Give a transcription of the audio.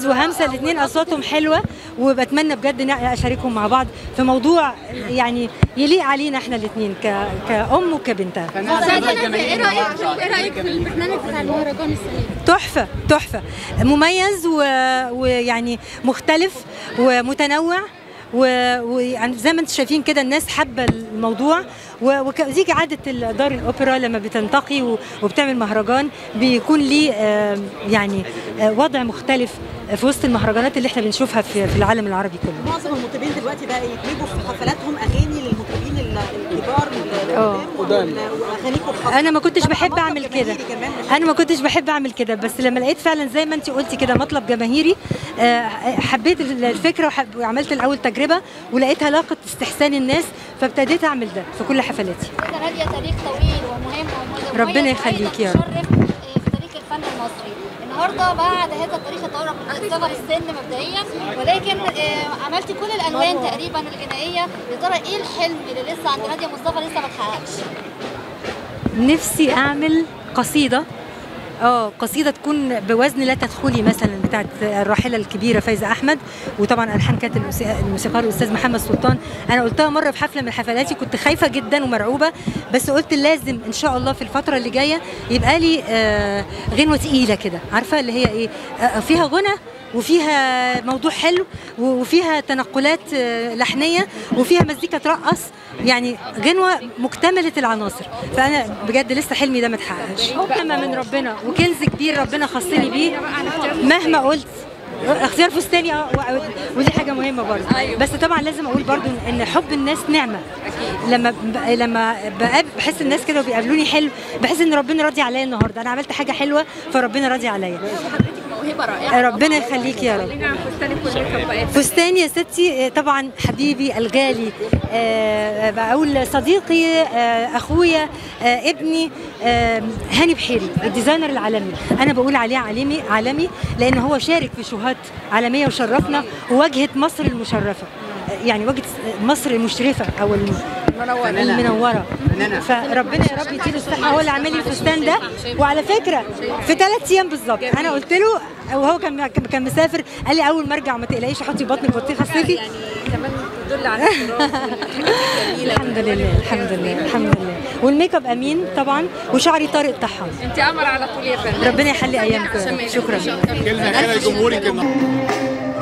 مميز وهمسه الاثنين اصواتهم حلوه وبتمنى بجد ان اشاركهم مع بعض في موضوع يعني يليق علينا احنا الاثنين كأم وكبنتها ايه رايك ايه رايك في البرنامج بتاع المهرجان السنه دي؟ تحفه تحفه مميز و... ويعني مختلف ومتنوع و- ويعني زي ما انتم شايفين كده الناس حابه الموضوع و- وك- ودي عاده دار الاوبرا لما بتنتقي و- وبتعمل مهرجان بيكون ليه آه، يعني آه، وضع مختلف في وسط المهرجانات اللي احنا بنشوفها في في العالم العربي كله معظم المطربين دلوقتي بقى يدمجوا في حفلاتهم اغاني للمطربين ال- الكبار اه. القدام واغانيكم الخاصه انا ما كنتش طبعاً بحب مطلب اعمل كده جماهيري كمان مش انا ما كنتش بحب اعمل كده بس لما لقيت فعلا زي ما انت قلتي كده مطلب جماهيري آه، حبيت الفكره وحب- وعملت الاول تجربه ولقيتها لاقت استحسان الناس فابتديت اعمل ده في كل حفلاتي ده نادية تاريخ طويل ومهم ومميز ربنا يخليك يا رب. رب في تاريخ الفن المصري النهارده بعد هذا التاريخ الطويل صغر السن مبدئيا ولكن آه، عملتي كل الالوان تقريبا الغنائيه يا ترى ايه الحلم اللي لسه عند ناديه مصطفى لسه ما اتحققش نفسي اعمل قصيده اه قصيده تكون بوزن لا تدخلي مثلا بتاعت الراحله الكبيره فايزه احمد وطبعا الحان كانت الموسيقى- الموسيقار الاستاذ محمد سلطان انا قلتها مره في حفله من حفلاتي كنت خايفه جدا ومرعوبه بس قلت لازم ان شاء الله في الفتره اللي جايه يبقى لي آه غنوه تقيله كده عارفه اللي هي ايه آه فيها غنى وفيها موضوع حلو وفيها تنقلات آه، لحنيه وفيها مزيكا ترقص يعني غنوه مكتمله العناصر فانا بجد لسه حلمي ده ما اتحققش نعمه من ربنا وكنز كبير ربنا خصني بيه مهما قلت اختيار فستاني اه و- ودي حاجه مهمه برضه بس طبعا لازم اقول برضه ان حب الناس نعمه لما ب... لما بقاب بحس الناس كده وبيقابلوني حلو بحس ان ربنا راضي عليا النهارده انا عملت حاجه حلوه فربنا راضي عليا موهبه رائعه ربنا يخليك يا رب خلينا فستانك والميك اب بقى فستاني يا ستي آه، طبعا حبيبي الغالي آه، بقول صديقي آه، اخويا آه، ابني آه، هاني بحيري الديزاينر العالمي انا بقول عليه عالمي عالمي لان هو شارك في شوهات عالميه وشرفنا وواجهه مصر المشرفه آه، يعني واجهه مصر المشرفه او الم- المنوره فربنا يا رب يديله الصحه هو اللي عامل لي الفستان ده وعلى فكره في ثلاث ايام بالظبط انا قلت له وهو كان كان مسافر قال لي اول ما ارجع ما تقلقيش حطي بطنك بطيخه الصيفي يعني كمان تدل على التراث الجميله الحمد لله الحمد لله الحمد لله والميك اب امين طبعا وشعري طارق طحان انت قمر على طول يا فندم ربنا يخلي ايامكم يا رب. شكرا كلمه كده لجمهورك النهارده